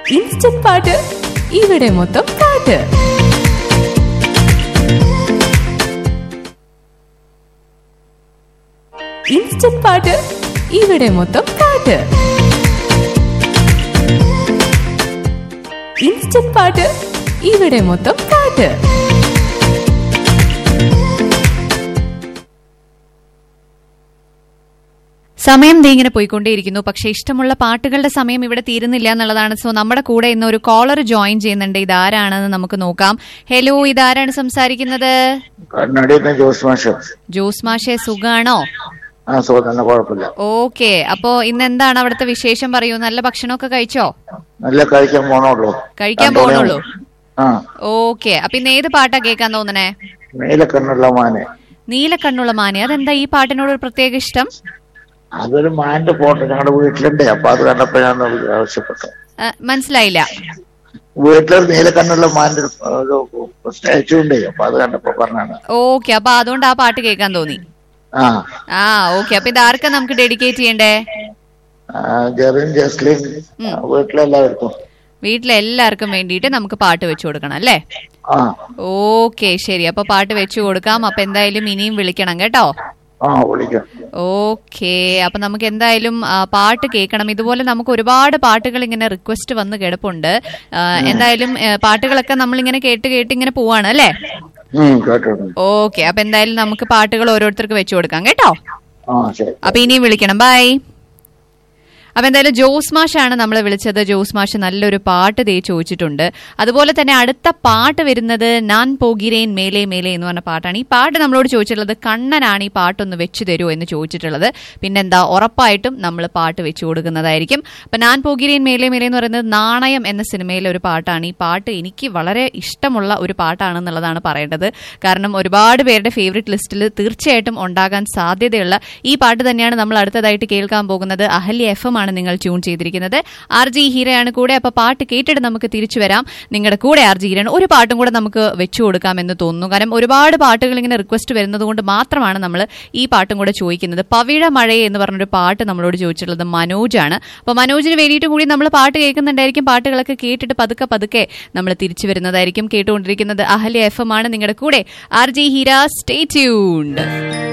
instant പാട്ട് ഇവിടെ മൊത്തം പാട്ട് ഇൻസ്റ്റന്റ് പാട്ട് ഇവിടെ മൊത്തം പാട്ട് ഇൻസ്റ്റന്റ് പാട്ട് ഇവിടെ മൊത്തം പാട്ട് സമയം ദേ ഇങ്ങനെ പോയിക്കൊണ്ടേയിരിക്കുന്നു പക്ഷേ ഇഷ്ടമുള്ള പാട്ടുകളുടെ സമയം ഇവിടെ തീരുന്നില്ല എന്നുള്ളതാണ് സോ നമ്മുടെ കൂടെ ഇന്ന് ഒരു കോളർ ജോയിൻ ചെയ്യുന്നുണ്ട് ഇതാരാണെന്ന് നമുക്ക് നോക്കാം ഹലോ ഇതാരാണ് സംസാരിക്കുന്നത് കണ്ണടിയിൽ ജോസ് മാഷ് ജോസ് മാഷെ സുഖാണോ ആ സുഖം തന്നെ കുഴപ്പമില്ല ഓക്കെ അപ്പോ ഇന്ന് എന്താണ് അവിടുത്തെ വിശേഷം പറയൂ നല്ല ഭക്ഷണമൊക്കെ കഴിച്ചോ നല്ല കഴിക്കാൻ പോണുള്ളൂ കഴിക്കാൻ രണ്ടു മണി പോണുള്ളൂ ആ ഓക്കെ അപ്പൊ ഇന്ന് ഏത് പാട്ടാ കേൾക്കാൻ തോന്നണേ നീലക്കണ്ണുള്ള മാന് നീലക്കണ്ണുള്ള മാനെ അതെന്താ ഈ പാട്ടിനോട് ഒരു പ്രത്യേക ഇഷ്ടം അതൊരു മാന്റെ ഫോട്ടോ ഞങ്ങളുടെ വീട്ടിലുണ്ട് അപ്പൊ അത് കണ്ടപ്പോ ഞാൻ അത് ആവശ്യപ്പെട്ടു ആ, മനസ്സിലായില്ല വീട്ടിലൊരു നീലക്കണ്ണുള്ള മാന്റെ ഒരു സ്റ്റാച്ചു ഉണ്ട് അപ്പൊ അത് കണ്ടപ്പോ പറഞ്ഞാണ് ഓക്കെ അപ്പൊ അതുകൊണ്ട് ആ പാട്ട് കേൾക്കാൻ തോന്നി ആ ആ ഓക്കെ അപ്പൊ ഇത് ആർക്കാ നമുക്ക് ഡെഡിക്കേറ്റ് ചെയ്യണ്ടേ ആ, ജെറിൻ ജസ്ലിൻ ആ, വീട്ടിലെല്ലാവർക്കും വീട്ടിലെ എല്ലാവർക്കും വേണ്ടിയിട്ട് നമുക്ക് പാട്ട് വെച്ചു കൊടുക്കണം അല്ലേ ആ ഓക്കെ ശരി അപ്പൊ പാട്ട് വെച്ചു കൊടുക്കാം അപ്പൊ എന്തായാലും ഇനിയും വിളിക്കണം കേട്ടോ ആ വിളിക്കാം ഓക്കെ അപ്പൊ നമുക്ക് എന്തായാലും ആ, പാട്ട് കേൾക്കണം ഇതുപോലെ നമുക്ക് ഒരുപാട് പാട്ടുകൾ ഇങ്ങനെ റിക്വസ്റ്റ് വന്ന് കിടപ്പുണ്ട് ആ, എന്തായാലും ഏ, പാട്ടുകളൊക്കെ നമ്മൾ ഇങ്ങനെ കേട്ട് കേട്ട് ഇങ്ങനെ പോവാണ് അല്ലേ ഉം കേട്ടിട്ടുണ്ട് ഓക്കെ അപ്പൊ എന്തായാലും നമുക്ക് പാട്ടുകൾ ഓരോരുത്തർക്ക് വെച്ചു കൊടുക്കാം കേട്ടോ ആ ശരി അപ്പൊ ഇനിയും വിളിക്കണം ബൈ അപ്പൊ എന്തായാലും ജോസ് മാഷാണ് നമ്മളെ വിളിച്ചത് ജോസ് മാഷ് നല്ലൊരു പാട്ട് ദേ ചോദിച്ചിട്ടുണ്ട് അതുപോലെ തന്നെ അടുത്ത പാട്ട് വരുന്നത് നാൻ പോകിരേൻ മേലെ മേലെ എന്ന് പറഞ്ഞ പാട്ടാണ് ഈ പാട്ട് നമ്മളോട് ചോദിച്ചിട്ടുള്ളത് കണ്ണനാണ് ഈ പാട്ടൊന്ന് വെച്ചു തരുമോ എന്ന് ചോദിച്ചിട്ടുള്ളത് പിന്നെന്താ ഉറപ്പായിട്ടും നമ്മൾ പാട്ട് വെച്ചു കൊടുക്കുന്നതായിരിക്കും അപ്പൊ നാൻ പോകിരേൻ മേലെ മേലെ എന്ന് പറയുന്നത് നാണയം എന്ന സിനിമയിലെ ഒരു പാട്ടാണ് ഈ പാട്ട് എനിക്ക് വളരെ ഇഷ്ടമുള്ള ഒരു പാട്ടാണെന്നുള്ളതാണ് പറയേണ്ടത് കാരണം ഒരുപാട് പേരുടെ ഫേവറേറ്റ് ലിസ്റ്റിൽ തീർച്ചയായിട്ടും ഉണ്ടാകാൻ സാധ്യതയുള്ള ഈ പാട്ട് തന്നെയാണ് നമ്മൾ അടുത്തതായിട്ട് കേൾക്കാൻ പോകുന്നത് അഹല്യ എഫ് എം ആണ് നിങ്ങൾ ട്യൂൺ ചെയ്തിരിക്കുന്നത് ആർ ജി ഹീരയാണ് കൂടെ അപ്പൊ പാട്ട് കേട്ടിട്ട് നമുക്ക് തിരിച്ചു വരാം നിങ്ങളുടെ കൂടെ ആർ ജി ഹീരയാണ് ഒരു പാട്ടും കൂടെ നമുക്ക് വെച്ചു കൊടുക്കാമെന്ന് തോന്നുന്നു കാരണം ഒരുപാട് പാട്ടുകൾ ഇങ്ങനെ റിക്വസ്റ്റ് വരുന്നത് കൊണ്ട് മാത്രമാണ് നമ്മൾ ഈ പാട്ടും കൂടെ ചോദിക്കുന്നത് പവിഴ മഴയെ എന്ന് പറഞ്ഞൊരു പാട്ട് നമ്മളോട് ചോദിച്ചിട്ടുള്ളത് മനോജാണ് അപ്പൊ മനോജിന് വേണ്ടിയിട്ട് കൂടി നമ്മൾ പാട്ട് കേൾക്കുന്നുണ്ടായിരിക്കും പാട്ടുകളൊക്കെ കേട്ടിട്ട് പതുക്കെ പതുക്കെ നമ്മൾ തിരിച്ചു വരുന്നതായിരിക്കും കേട്ടുകൊണ്ടിരിക്കുന്നത് അഹല്യ എഫ് എം ആണ് നിങ്ങളുടെ കൂടെ R J Heera stay tuned